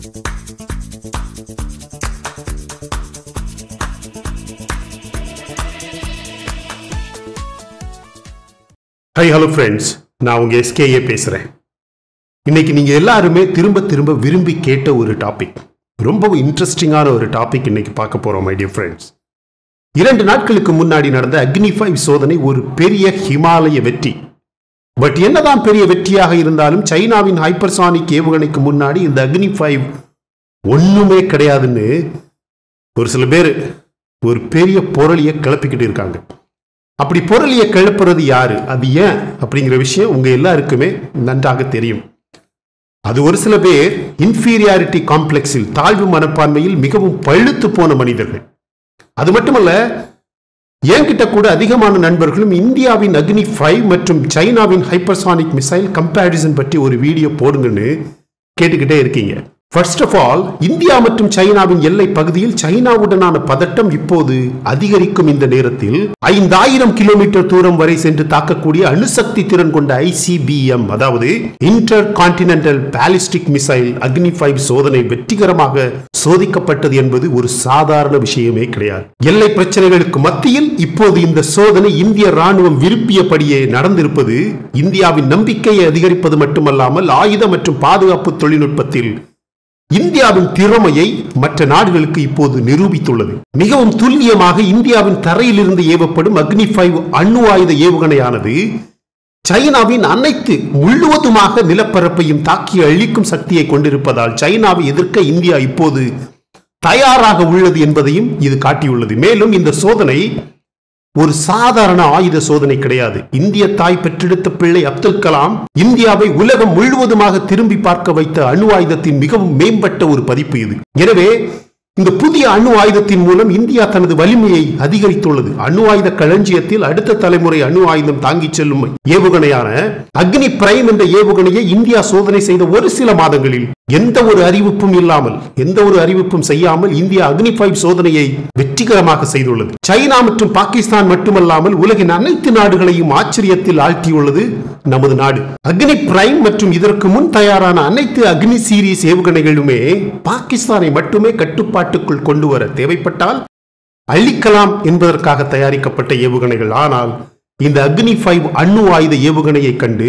High hello friends நான் உங்க SKA பேசுறேன் இன்னைக்கு நீங்க எல்லாருமே திரும்ப திரும்ப விரும்பி கேட்ட ஒரு டாபிக் ரொம்பவும் இன்ட்ரெஸ்டிங்கான ஒரு டாபிக் இன்னைக்கு பார்க்க போறோம் மை டியர் ஃப்ரெண்ட்ஸ் இரண்டு நாட்களுக்கு முன்னாடி நடந்த அக்னி ஃபைவ் சோதனை ஒரு பெரிய ஹிமாலய வெற்றி பட் என்னதான் பெரிய வெற்றியாக இருந்தாலும் சைனாவின் ஹைப்பர்சானிக் ஏவுகணைக்கு முன்னாடி இந்த அக்னி ஃபைவ் ஒண்ணுமே கிடையாதுன்னு ஒரு சில பேர் ஒரு பெரிய பொருளியை கிளப்பிக்கிட்டு இருக்காங்க அப்படி பொருளியை கிளப்புறது யாரு அது ஏன் அப்படிங்கிற விஷயம் உங்க எல்லாருக்குமே நன்றாக தெரியும் அது ஒரு சில பேர் இன்ஃபீரியாரிட்டி காம்ப்ளெக்ஸில் தாழ்வு மனப்பான்மையில் மிகவும் பழுத்து போன மனிதர்கள் அது மட்டுமல்ல என்கிட்ட கூட அதிகமான நண்பர்களும் இந்தியாவின் அக்னி ஃபைவ் மற்றும் சைனாவின் ஹைப்பர்சானிக் மிசைல் கம்பேரிசன் பற்றி ஒரு வீடியோ போடுங்கன்னு கேட்டுக்கிட்டே இருக்கீங்க ஃபர்ஸ்ட் ஆஃப் ஆல் இந்தியா மற்றும் சைனாவின் எல்லை பகுதியில் சைனாவுடனான பதட்டம் இப்போது அதிகரிக்கும் இந்த நேரத்தில் ஐந்தாயிரம் கிலோமீட்டர் தூரம் வரை சென்று தாக்கக்கூடிய அணுசக்தி திறன் கொண்ட ஐசிபிஎம் அதாவது intercontinental ballistic missile Agni five சோதனை வெற்றிகரமாக சோதிக்கப்பட்டது என்பது ஒரு சாதாரண விஷயமே கிடையாது எல்லை பிரச்சனைகளுக்கு மத்தியில் இப்போது இந்த சோதனை இந்திய ராணுவம் விரும்பியபடியே நடந்திருப்பது இந்தியாவின் நம்பிக்கையை அதிகரிப்பது மட்டுமல்லாமல் ஆயுத மற்றும் பாதுகாப்பு தொழில்நுட்பத்தில் இந்தியாவின் திறமையை மற்ற நாடுகளுக்கு இப்போது நிரூபித்துள்ளது மிகவும் துல்லியமாக இந்தியாவின் தரையிலிருந்து ஏவப்படும் அக்னி ஃபைவ் அணு ஆயுத ஏவுகணையானது சைனாவின் அனைத்து முழுவதுமாக நிலப்பரப்பையும் தாக்கி அழிக்கும் சக்தியை கொண்டிருப்பதால் சைனாவை எதிர்க்க இந்தியா இப்போது தயாராக உள்ளது என்பதையும் இது காட்டியுள்ளது மேலும் இந்த சோதனை ஒரு சாதாரண ஆயுத சோதனை கிடையாது இந்திய தாய் பெற்றெடுத்த பிள்ளை அப்துல் கலாம் இந்தியாவை உலகம் முழுவதுமாக திரும்பி பார்க்க வைத்த அணு ஆயுதத்தின் மிகவும் மேம்பட்ட ஒரு பதிப்பு இது எனவே இந்த புதிய அணு ஆயுதத்தின் மூலம் இந்தியா தனது வலிமையை அதிகரித்துள்ளது அணு ஆயுத களஞ்சியத்தில் அடுத்த தலைமுறை அணு ஆயுதம் தாங்கிச் செல்லும் ஏவுகணையான அக்னி பிரைம் என்ற ஏவுகணையை இந்தியா சோதனை செய்த ஒரு சில மாதங்களில் எந்த ஒரு அறிவிப்பும் இல்லாமல் எந்த ஒரு அறிவிப்பும் செய்யாமல் இந்தியா அக்னி ஃபைவ் சோதனையை வெற்றிகரமாக செய்துள்ளது சைனா மற்றும் பாகிஸ்தான் மட்டுமல்லாமல் உலகின் அனைத்து நாடுகளையும் ஆச்சரியத்தில் ஆழ்த்தியுள்ளது நமது நாடு அக்னி பிரைம் மற்றும் இதற்கு முன் தயாரான அனைத்து அக்னி சீரிஸ் ஏவுகணைகளுமே பாகிஸ்தானை மட்டுமே கட்டுப்பாட்டுக்குள் கொண்டு வர தேவைப்பட்டால் அழிக்கலாம் என்பதற்காக தயாரிக்கப்பட்ட ஏவுகணைகள் ஆனால் இந்த அக்னி ஃபைவ் அணு ஆயுத ஏவுகணையை கண்டு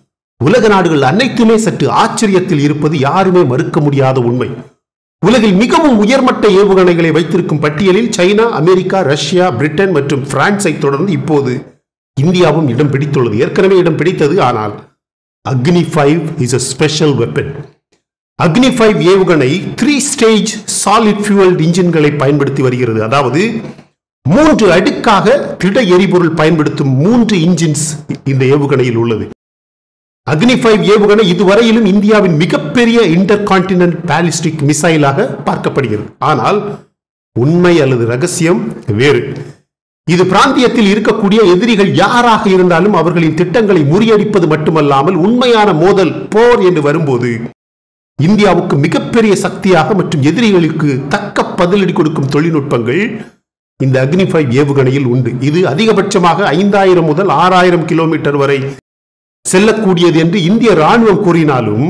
உலக நாடுகள் அனைத்துமே சற்று ஆச்சரியத்தில் இருப்பது யாருமே மறுக்க முடியாத உண்மை உலகில் மிகவும் உயர்மட்ட ஏவுகணைகளை வைத்திருக்கும் பட்டியலில் சைனா அமெரிக்கா ரஷ்யா பிரிட்டன் மற்றும் பிரான்ஸை தொடர்ந்து இப்போது இந்தியாவும் இடம் பிடித்துள்ளது ஏற்கனவே இடம் பிடித்தது ஆனால் Agni five is a special weapon Agni five ஏவுகணை த்ரீ ஸ்டேஜ் சாலிட் ஃபியூவல் இன்ஜின்களை பயன்படுத்தி வருகிறது அதாவது மூன்று அடுக்காக திட எரிபொருள் பயன்படுத்தும் மூன்று இன்ஜின்ஸ் இந்த ஏவுகணையில் உள்ளது அக்னி ஃபைவ் ஏவுகணை இதுவரையிலும் இந்தியாவின் மிகப்பெரிய இன்டர் கான்டினென்ட் பாலிஸ்டிக் மிசைலாக பார்க்கப்படுகிறது ஆனால் உண்மை அல்லது ரகசியம் வேறு இது பிராந்தியத்தில் இருக்கக்கூடிய எதிரிகள் யாராக இருந்தாலும் அவர்களின் திட்டங்களை முறியடிப்பது மட்டுமல்லாமல் உண்மையான மோதல் போர் என்று வரும்போது இந்தியாவுக்கு மிகப்பெரிய சக்தியாக மற்றும் எதிரிகளுக்கு தக்க பதிலடி கொடுக்கும் தொழில்நுட்பங்கள் இந்த அக்னி ஃபைவ் ஏவுகணையில் உண்டு இது அதிகபட்சமாக ஐந்தாயிரம் முதல் ஆறாயிரம் கிலோமீட்டர் வரை செல்லக்கூடியது என்று இந்திய ராணுவம் கூறினாலும்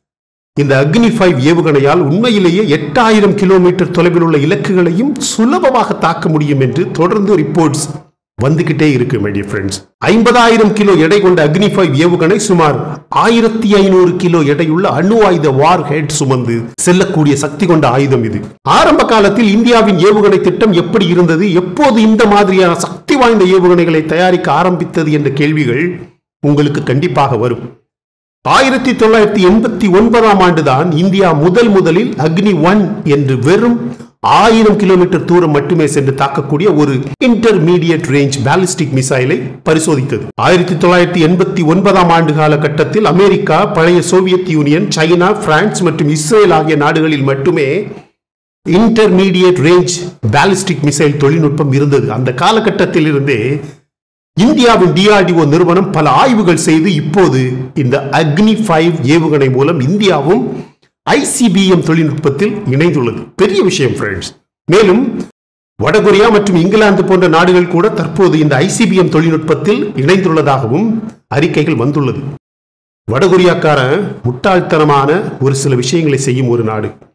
இந்த அக்னி ஃபைவ் ஏவுகணையால் உண்மையிலேயே எட்டாயிரம் கிலோமீட்டர் தொலைவில் உள்ள இலக்குகளையும் சுலபமாக தாக்க முடியும் என்று தொடர்ந்து ரிப்போர்ட்ஸ் வந்துகிட்டே இருக்கு மை டியர் ஃப்ரெண்ட்ஸ் ஐம்பதாயிரம் கிலோ எடை கொண்ட அக்னி ஃபைவ் ஏவுகணை சுமார் ஆயிரத்தி ஐநூறு கிலோ எடையுள்ள அணு ஆயுத வார் ஹெட் சுமந்து செல்லக்கூடிய சக்தி கொண்ட ஆயுதம் இது ஆரம்ப காலத்தில் இந்தியாவின் ஏவுகணை திட்டம் எப்படி இருந்தது எப்போது இந்த மாதிரியான சக்தி வாய்ந்த ஏவுகணைகளை தயாரிக்க ஆரம்பித்தது என்ற கேள்விகள் உங்களுக்கு கண்டிப்பாக வரும் ஆயிரத்தி தொள்ளாயிரத்தி எண்பத்தி ஒன்பதாம் ஆண்டுதான் இந்தியா முதல் முதலில் அக்னி ஒன் என்று வெறும் ஆயிரம் கிலோமீட்டர் தூரம் மட்டுமே சென்று தாக்கக்கூடிய ஒரு இன்டர்மீடியட் ரேஞ்ச் பாலிஸ்டிக் மிசைலை பரிசோதித்தது ஆயிரத்தி தொள்ளாயிரத்தி எண்பத்தி ஒன்பதாம் ஆண்டு காலகட்டத்தில் அமெரிக்கா பழைய சோவியத் யூனியன் சைனா பிரான்ஸ் மற்றும் இஸ்ரேல் ஆகிய நாடுகளில் மட்டுமே இன்டர்மீடியட் ரேஞ்ச் பாலிஸ்டிக் மிசைல் தொழில்நுட்பம் இருந்தது அந்த காலகட்டத்தில் இருந்தே இந்தியாவின் டிஆர்டிஓ நிறுவனம் பல ஆய்வுகள் செய்து இப்போது இந்த அக்னி ஃபைவ் ஏவுகணை மூலம் இந்தியாவும் ஐசிபிஎம் தொழில்நுட்பத்தில் இணைந்துள்ளது பெரிய விஷயம் ஃப்ரெண்ட்ஸ் மேலும் வடகொரியா மற்றும் இங்கிலாந்து போன்ற நாடுகள் கூட தற்போது இந்த ஐசிபிஎம் தொழில்நுட்பத்தில் இணைந்துள்ளதாகவும் அறிக்கைகள் வந்துள்ளது வடகொரியாக்காரன் முட்டாள்தனமான ஒரு சில விஷயங்களை செய்யும் ஒரு நாடு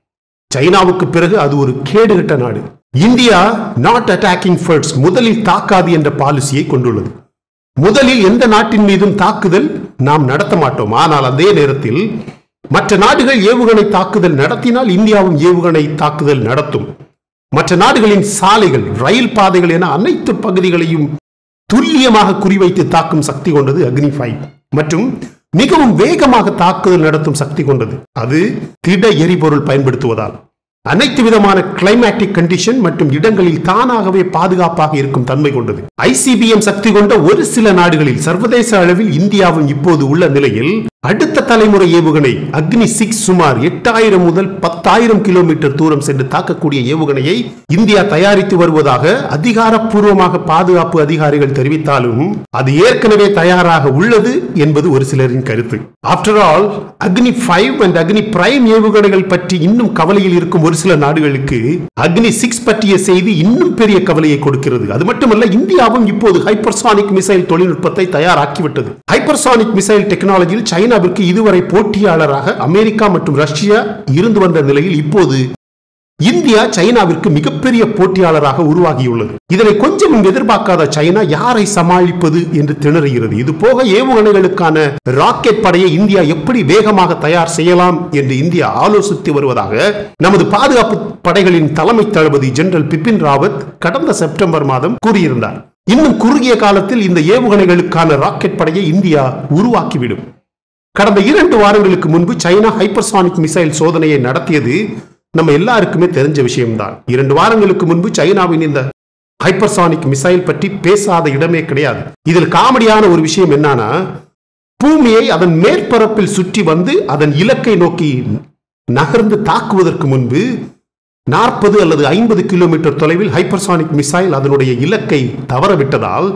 சைனாவுக்கு பிறகு அது ஒரு கேடுகட்ட நாடு இந்தியா நாட் அட்டாக்கிங் ஃபர்ஸ்ட் முதலில் தாக்காது என்ற பாலிசியை கொண்டுள்ளது முதலில் எந்த நாட்டின் மீதும் தாக்குதல் நாம் நடத்த மாட்டோம் ஆனால் அதே நேரத்தில் மற்ற நாடுகள் ஏவுகணை தாக்குதல் நடத்தினால் இந்தியாவும் ஏவுகணை தாக்குதல் நடத்தும் மற்ற நாடுகளின் சாலைகள் ரயில் பாதைகள் என அனைத்து பகுதிகளையும் துல்லியமாக குறிவைத்து தாக்கும் சக்தி கொண்டது அக்னி ஃபைவ் மற்றும் மிகவும் வேகமாக தாக்குதல் நடத்தும் சக்தி கொண்டது அது திட எரிபொருள் பயன்படுத்துவதால் அனைத்து விதமான கிளைமேட்டிக் கண்டிஷன் மற்றும் இடங்களில் தானாகவே பாதுகாப்பாக இருக்கும் தன்மை கொண்டது ஐசிபிஎம் சக்தி கொண்ட ஒரு சில நாடுகளில் சர்வதேச அளவில் இந்தியாவும் இப்போது உள்ள நிலையில் அடுத்த தலைமுறை ஏவுகணை அக்னி சிக்ஸ் சுமார் எட்டாயிரம் முதல் பத்தாயிரம் கிலோமீட்டர் தூரம் சென்று தாக்கக்கூடிய ஏவுகணையை இந்தியா தயாரித்து வருவதாக அதிகாரப்பூர்வமாக பாதுகாப்பு அதிகாரிகள் தெரிவித்தாலும் அது ஏற்கனவே தயாராக உள்ளது என்பது ஒரு சிலரின் கருத்து after all Agni five and Agni prime ஏவுகணைகள் பற்றி இன்னும் கவலையில் இருக்கும் ஒரு சில நாடுகளுக்கு அக்னி சிக்ஸ் பற்றிய செய்தி இன்னும் பெரிய கவலையை கொடுக்கிறது அது மட்டுமல்ல இந்தியாவும் இப்போது ஹைப்பர்சானிக் மிசைல் தொழில்நுட்பத்தை தயாராக்கிவிட்டது ஹைப்பர்சானிக் மிசைல் டெக்னாலஜியில் சைனாவிற்கு இதுவரை போட்டியாளராக அமெரிக்கா மற்றும் ரஷ்யா இருந்து வந்த நிலையில் இப்போது இந்தியா சைனாவிற்கு மிகப்பெரிய போட்டியாளராக உருவாகியுள்ளது இதனை கொஞ்சம் எதிர்பார்க்காத சைனா யாரை சமாளிப்பது என்று திணறுகிறது இது போக ஏவுகணைகளுக்கான ராக்கெட் படையை இந்தியா எப்படி வேகமாக தயார் செய்யலாம் என்று இந்தியா ஆலோசித்து வருவதாக நமது பாதுகாப்பு படைகளின் தலைமை தளபதி ஜெனரல் பிபின் ராவத் கடந்த செப்டம்பர் மாதம் கூறியிருந்தார் இன்னும் குறுகிய காலத்தில் இந்த ஏவுகணைகளுக்கான ராக்கெட் படையை இந்தியா உருவாக்கிவிடும் கடந்த இரண்டு வாரங்களுக்கு முன்பு சைனா ஹைப்பர்சானிக் மிசைல் சோதனையை நடத்தியது நம்ம எல்லாருக்குமே தெரிஞ்ச விஷயம்தான் இரண்டு வாரங்களுக்கு முன்பு சைனாவின் இந்த ஹைப்பர்சானிக் மிசைல் பற்றி பேசாத இடமே கிடையாது இதில் காமெடியான ஒரு விஷயம் என்னன்னா பூமியை அதன் மேற்பரப்பில் சுற்றி வந்து அதன் இலக்கை நோக்கி நகர்ந்து தாக்குவதற்கு முன்பு நாற்பது அல்லது ஐம்பது கிலோமீட்டர் தொலைவில் ஹைப்பர்சானிக் மிசைல் அதனுடைய இலக்கை தவறவிட்டதால்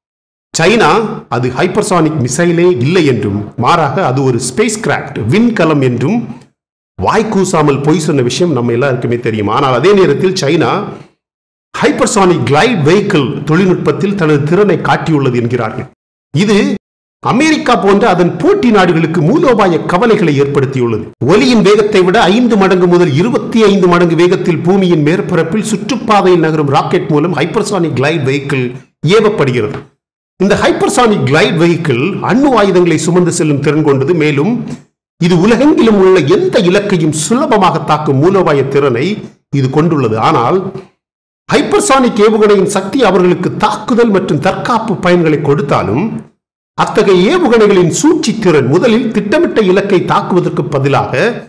சைனா அது ஹைப்பர்சானிக் மிசைலே இல்லை என்றும் மாறாக அது ஒரு ஸ்பேஸ் கிராஃப்ட் விண்கலம் என்றும் வாய்க்கூசாமல் பொய் சொன்ன விஷயம் நம்ம எல்லாருக்குமே தெரியும் ஆனால் அதே நேரத்தில் சைனா ஹைப்பர்சானிக் கிளைட் வெஹிக்கிள் தொழில்நுட்பத்தில் தனது திறனை காட்டியுள்ளது என்கிறார்கள் இது அமெரிக்கா போன்ற அதன் போட்டி நாடுகளுக்கு மூலோபாய கவலைகளை ஏற்படுத்தியுள்ளது ஒலியின் வேகத்தை விட ஐந்து மடங்கு முதல் இருபத்தி ஐந்து மடங்கு வேகத்தில் பூமியின் மேற்பரப்பில் சுற்றுப்பாதையில் நகரும் ராக்கெட் மூலம் ஹைப்பர்சானிக் கிளைட் வெஹிக்கிள் ஏவப்படுகிறது இந்த ஹைப்பர்சானிக் கிளைட் வெஹிக்கிள் அணு ஆயுதங்களை சுமந்து செல்லும் திறன் கொண்டது மேலும் இது உலகெங்கிலும் உள்ள எந்த இலக்கையும் சுலபமாக தாக்கும் மூலோபாய திறனை இது கொண்டுள்ளது ஆனால் ஹைப்பர்சானிக் ஏவுகணையின் சக்தி அவர்களுக்கு தாக்குதல் மற்றும் தற்காப்பு பயன்களை கொடுத்தாலும் அத்தகைய ஏவுகணைகளின் சூழ்ச்சி திறன் முதலில் திட்டமிட்ட இலக்கை தாக்குவதற்கு பதிலாக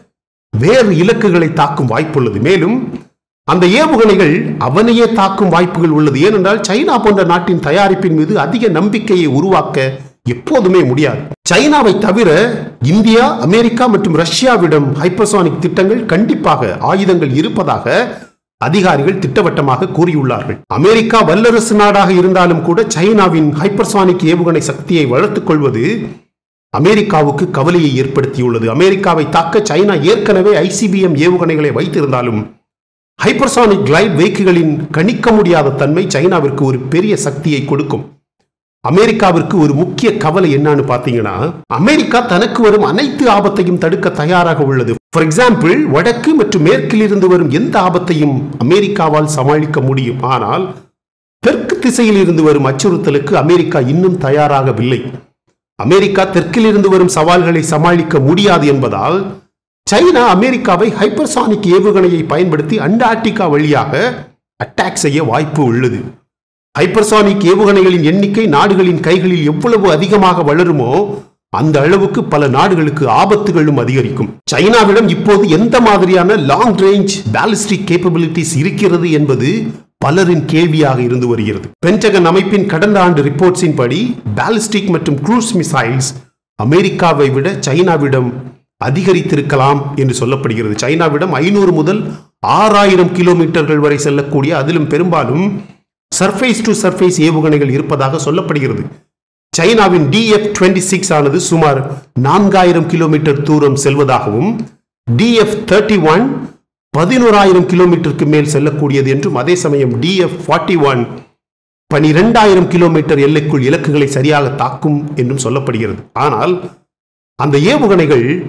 வேறு இலக்குகளை தாக்கும் வாய்ப்புள்ளது மேலும் அந்த ஏவுகணைகள் அவனையே தாக்கும் வாய்ப்புகள் உள்ளது ஏனென்றால் சைனா போன்ற நாட்டின் தயாரிப்பின் மீது அதிக நம்பிக்கையை உருவாக்க எப்போதுமே முடியாது சைனாவை தவிர இந்தியா அமெரிக்கா மற்றும் ரஷ்யாவிடம் ஹைப்பர்சானிக் திட்டங்கள் கண்டிப்பாக ஆயுதங்கள் இருப்பதாக அதிகாரிகள் திட்டவட்டமாக கூறியுள்ளார்கள் அமெரிக்கா வல்லரசு நாடாக இருந்தாலும் கூட சைனாவின் ஹைப்பர்சானிக் ஏவுகணை சக்தியை வளர்த்துக் கொள்வது அமெரிக்காவுக்கு கவலையை ஏற்படுத்தியுள்ளது அமெரிக்காவை தாக்க சைனா ஏற்கனவே ஐசிபிஎம் ஏவுகணைகளை வைத்திருந்தாலும் ஹைப்பர்சானிக் கிளைட் வெஹிக்கிள்களின் கணிக்க முடியாத தன்மை சைனாவிற்கு ஒரு பெரிய சக்தியை கொடுக்கும் அமெரிக்காவிற்கு ஒரு முக்கிய கவலை என்னன்னு பாத்தீங்கன்னா அமெரிக்கா தனக்கு வரும் அனைத்து ஆபத்தையும் தடுக்க தயாராக உள்ளது ஃபார் எக்ஸாம்பிள் வடக்கு மற்றும் மேற்கில் இருந்து வரும் எந்த ஆபத்தையும் அமெரிக்காவால் சமாளிக்க முடியும் ஆனால் தெற்கு திசையில் இருந்து வரும் அச்சுறுத்தலுக்கு அமெரிக்கா இன்னும் தயாராகவில்லை அமெரிக்கா தெற்கில் இருந்து வரும் சவால்களை சமாளிக்க முடியாது என்பதால் சைனா அமெரிக்காவை ஹைப்பர்சானிக் ஏவுகணையை பயன்படுத்தி அண்டார்டிகா வழியாக அட்டாக் செய்ய வாய்ப்பு உள்ளது ஹைப்பர்சானிக் ஏவுகணைகளின் எண்ணிக்கை நாடுகளின் கைகளில் எவ்வளவு அதிகமாக வளருமோ அந்த அளவுக்கு பல நாடுகளுக்கு ஆபத்துகளும் அதிகரிக்கும் சைனாவிடம் இப்போது எந்த மாதிரியான லாங் ரேஞ்ச் பாலிஸ்டிக் கேப்பபிலிட்டிஸ் இருக்கிறது என்பது பலரின் கேள்வியாக இருந்து வருகிறது பென்டகன் அமைப்பின் கடந்த ஆண்டு ரிப்போர்ட்ஸின் படி பாலிஸ்டிக் மற்றும் க்ரூஸ் மிசைல்ஸ் அமெரிக்காவை விட சைனாவிடம் அதிகரித்திருக்கலாம் என்று சொல்லப்படுகிறது சைனாவிடம் ஐநூறு முதல் ஆறாயிரம் கிலோமீட்டர்கள் வரை செல்லக்கூடிய அதிலும் பெரும்பாலும் சர்ஃபேஸ் டு சர்ஃபேஸ் ஏவுகணைகள் இருப்பதாக சொல்லப்படுகிறது சைனாவின் டிஎஃப் டுவெண்ட்டி சிக்ஸ் ஆனது சுமார் நான்காயிரம் கிலோமீட்டர் தூரம் செல்வதாகவும் டிஎஃப் தேர்ட்டி ஒன் பதினோராயிரம் கிலோமீட்டருக்கு மேல் செல்லக்கூடியது என்றும் அதே சமயம் டிஎஃப் ஃபார்ட்டி ஒன் பனிரெண்டாயிரம் கிலோமீட்டர் எல்லைக்குள் இலக்குகளை சரியாக தாக்கும் என்றும் சொல்லப்படுகிறது ஆனால் அந்த ஏவுகணைகள்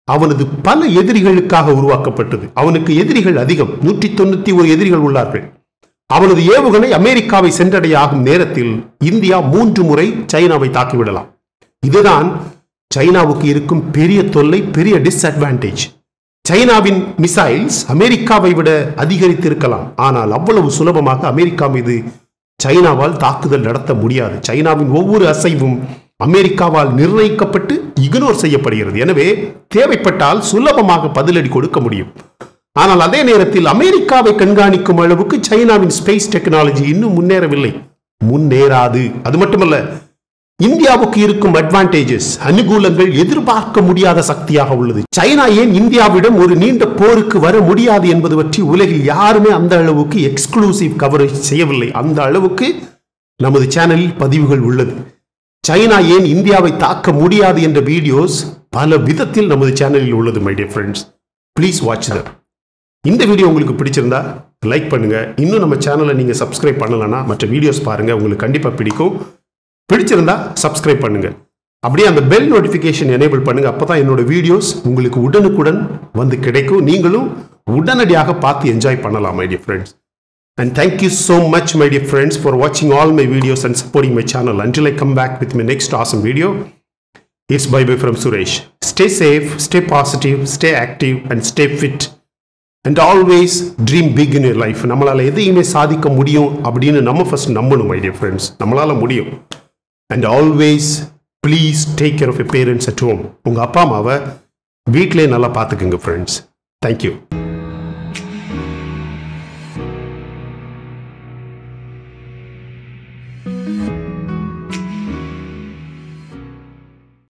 அவனது பல எதிரிகளுக்காக உருவாக்கப்பட்டது அவனுக்கு எதிரிகள் அதிகம் நூற்றி தொண்ணூத்தி ஒரு எதிரிகள் உள்ளார்கள் அவனது ஏவுகணை அமெரிக்காவை சென்றடைய ஆகும் நேரத்தில் இந்தியா மூன்று முறை சைனாவை தாக்கிவிடலாம் இதுதான் சைனாவுக்கு இருக்கும் பெரிய தொல்லை பெரிய டிஸ்அட்வான்டேஜ் சைனாவின் மிசைல்ஸ் அமெரிக்காவை விட அதிகரித்திருக்கலாம் ஆனால் அவ்வளவு சுலபமாக அமெரிக்கா மீது சைனாவால் தாக்குதல் நடத்த முடியாது சைனாவின் ஒவ்வொரு அசைவும் அமெரிக்காவால் நிர்ணயிக்கப்பட்டு இக்னோர் செய்யப்படுகிறது எனவே தேவைப்பட்டால் சுலபமாக பதிலடி கொடுக்க முடியும் ஆனால் அதே நேரத்தில் அமெரிக்காவை கண்காணிக்கும் அளவுக்கு சைனாவின் ஸ்பேஸ் டெக்னாலஜி இன்னும் முன்னேறவில்லை முன்னேறாது அது மட்டுமல்ல இந்தியாவுக்கு இருக்கும் அட்வான்டேஜஸ் அனுகூலங்கள் எதிர்பார்க்க முடியாத சக்தியாக உள்ளது சைனா ஏன் இந்தியாவிடம் ஒரு நீண்ட போருக்கு வர முடியாது என்பது பற்றி உலகில் யாருமே அந்த அளவுக்கு எக்ஸ்க்ளூசிவ் கவரேஜ் செய்யவில்லை அந்த அளவுக்கு நமது சேனலில் பதிவுகள் உள்ளது சைனா ஏன் இந்தியாவை தாக்க முடியாது என்ற வீடியோஸ் பல விதத்தில் நமது சேனலில் உள்ளது my dear friends please watch them இந்த வீடியோ உங்களுக்கு பிடிச்சிருந்தா லைக் பண்ணுங்க இன்னும் நம்ம சேனலை நீங்க சப்ஸ்கிரைப் பண்ணலன்னா மற்ற வீடியோஸ் பாருங்க உங்களுக்கு கண்டிப்பா பிடிக்கும் பிடிச்சிருந்தா சப்ஸ்கிரைப் பண்ணுங்க அப்படியே அந்த பெல் நோட்டிஃபிகேஷன் எனேபிள் பண்ணுங்க அப்பதான் என்னோட வீடியோஸ் உங்களுக்கு உடனுக்குடன் வந்து கிடைக்கும் நீங்களும் உடனடியாக பார்த்து என்ஜாய் பண்ணலாம் my dear friends And thank you so much, my dear friends, for watching all my videos and supporting my channel. Until I come back with my next awesome video, it's bye bye from Suresh. Stay safe, stay positive, stay active, and stay fit. And always dream big in your life நம்மளால் எதையுமே சாதிக்க முடியும் அப்படின்னு நம்ம first நம்பணும் my dear friends நம்மளால் முடியும் and always please take care of a parents at home உங்கள் அப்பா அம்மாவை வீட்டிலே நல்லா பார்த்துக்குங்க ஃப்ரெண்ட்ஸ் தேங்க்யூ